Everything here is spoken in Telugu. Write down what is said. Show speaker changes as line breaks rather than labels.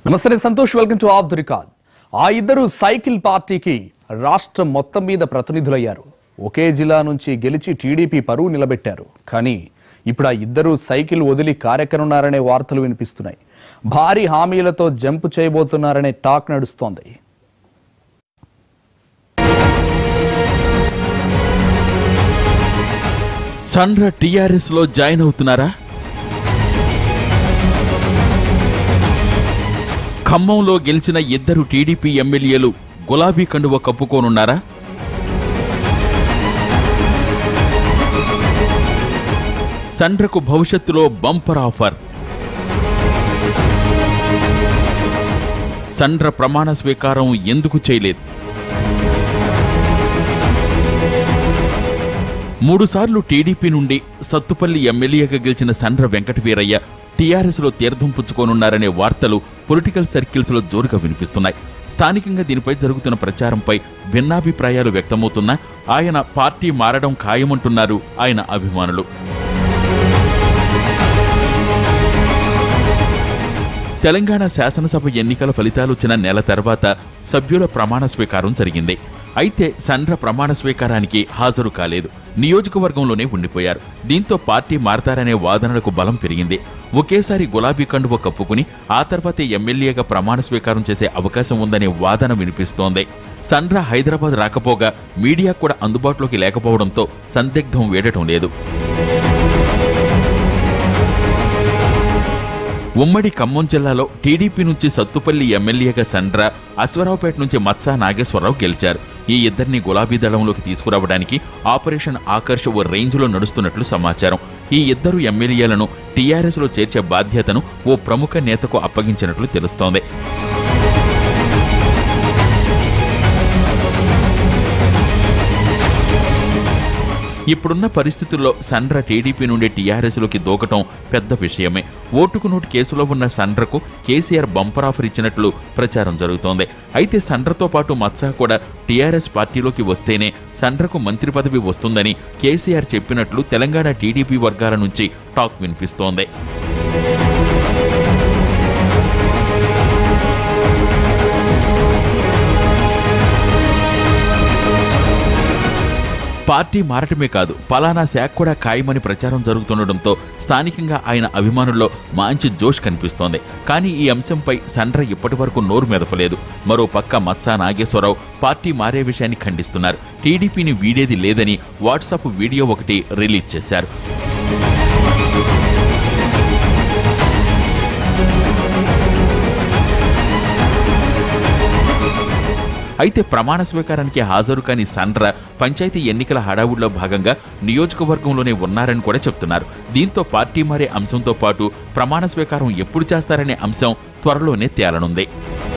నమస్తే నేను Santosh welcome to off the record ఆ ఇద్దరు సైకిల్ పార్టీకి రాష్ట్రం మొత్తం మీద ప్రతినిధులయ్యారు ఒకే జిల్లా నుంచి గెలిచి టీడీపీ పరువు నిలబెట్టారు కానీ ఇప్పుడు ఆ ఇద్దరు సైకిల్ వదిలి కార్యక్రమన్నారనే వార్తలు వినిపిస్తున్నాయి భారీ హామీలతో జంప్ చేయబోతున్నారనే టాక్ నడుస్తోంది
సండ్ర టీఆర్ఎస్ లో జాయిన్ అవుతున్నారా ఖమ్మంలో గెలిచిన ఇద్దరు టీడీపీ ఎమ్మెల్యేలు గులాబీ కండువ కప్పుకోనున్నారా సండ్రకు భవిష్యత్తులో బంపర్ ఆఫర్ సండ్ర ప్రమాణ స్వీకారం ఎందుకు చేయలేదు మూడుసార్లు టీడీపీ నుండి సత్తుపల్లి ఎమ్మెల్యేగా గెలిచిన సండ్ర వెంకటవీరయ్య టీఆర్ఎస్ లో తీర్థం పుచ్చుకోనున్నారనే వార్తలు పొలిటికల్ సర్కిల్స్ లో జోరుగా వినిపిస్తున్నాయి స్థానికంగా దీనిపై జరుగుతున్న ప్రచారంపై భిన్నాభిప్రాయాలు వ్యక్తమవుతున్నా ఆయన పార్టీ మారడం ఖాయమంటున్నారు ఆయన అభిమానులు తెలంగాణ శాసనసభ ఎన్నికల ఫలితాలు వచ్చిన నెల తర్వాత సభ్యుల ప్రమాణ స్వీకారం జరిగింది అయితే సండ్ర ప్రమాణ స్వీకారానికి హాజరు కాలేదు నియోజకవర్గంలోనే ఉండిపోయారు దీంతో పార్టీ మారతారనే వాదనలకు బలం పెరిగింది ఒకేసారి గులాబీ కండువ కప్పుకుని ఆ తర్వాతే ఎమ్మెల్యేగా ప్రమాణ స్వీకారం చేసే అవకాశం ఉందనే వాదన వినిపిస్తోంది సండ్ర హైదరాబాద్ రాకపోగా మీడియా కూడా అందుబాటులోకి లేకపోవడంతో సందిగ్ధం వీడటం లేదు ఉమ్మడి ఖమ్మం జిల్లాలో టీడీపీ నుంచి సత్తుపల్లి ఎమ్మెల్యేగా సండ్ర అశ్వరావుపేట నుంచి మత్సా నాగేశ్వరరావు గెలిచారు ఈ ఇద్దరిని గులాబీ దళంలోకి తీసుకురావడానికి ఆపరేషన్ ఆకర్ష్ ఓ రేంజ్లో నడుస్తున్నట్లు సమాచారం ఈ ఇద్దరు ఎమ్మెల్యేలను టీఆర్ఎస్లో చేర్చే బాధ్యతను ఓ ప్రముఖ నేతకు అప్పగించినట్లు తెలుస్తోంది ఇప్పుడున్న పరిస్థితుల్లో సండ్ర టీడీపీ నుండి టీఆర్ఎస్లోకి దూకటం పెద్ద విషయమే ఓటుకు నోటు కేసులో ఉన్న సండ్రకు కేసీఆర్ బంపర్ ఆఫర్ ఇచ్చినట్లు ప్రచారం జరుగుతోంది అయితే సండ్రతో పాటు మత్సా కూడా టీఆర్ఎస్ పార్టీలోకి వస్తేనే సండ్రకు మంత్రి పదవి వస్తుందని కేసీఆర్ చెప్పినట్లు తెలంగాణ టీడీపీ వర్గాల నుంచి టాక్ వినిపిస్తోంది పార్టీ మారటమే కాదు పలానా శాఖ కూడా ఖాయమని ప్రచారం జరుగుతుండటంతో స్థానికంగా ఆయన అభిమానుల్లో మంచి జోష్ కనిపిస్తోంది కానీ ఈ అంశంపై సండ్ర ఇప్పటి వరకు నోరు మెదపలేదు మరో పక్క మత్సా నాగేశ్వరరావు పార్టీ మారే విషయాన్ని ఖండిస్తున్నారు టీడీపీని వీడేది లేదని వాట్సాప్ వీడియో ఒకటి రిలీజ్ చేశారు అయితే ప్రమాణ స్వీకారానికి హాజరు కాని సండ్ర పంచాయతీ ఎన్నికల హడావుడిలో భాగంగా నియోజకవర్గంలోనే ఉన్నారని కూడా చెప్తున్నారు దీంతో పార్టీ మారే అంశంతో పాటు ప్రమాణ స్వీకారం ఎప్పుడు చేస్తారనే అంశం త్వరలోనే తేలనుంది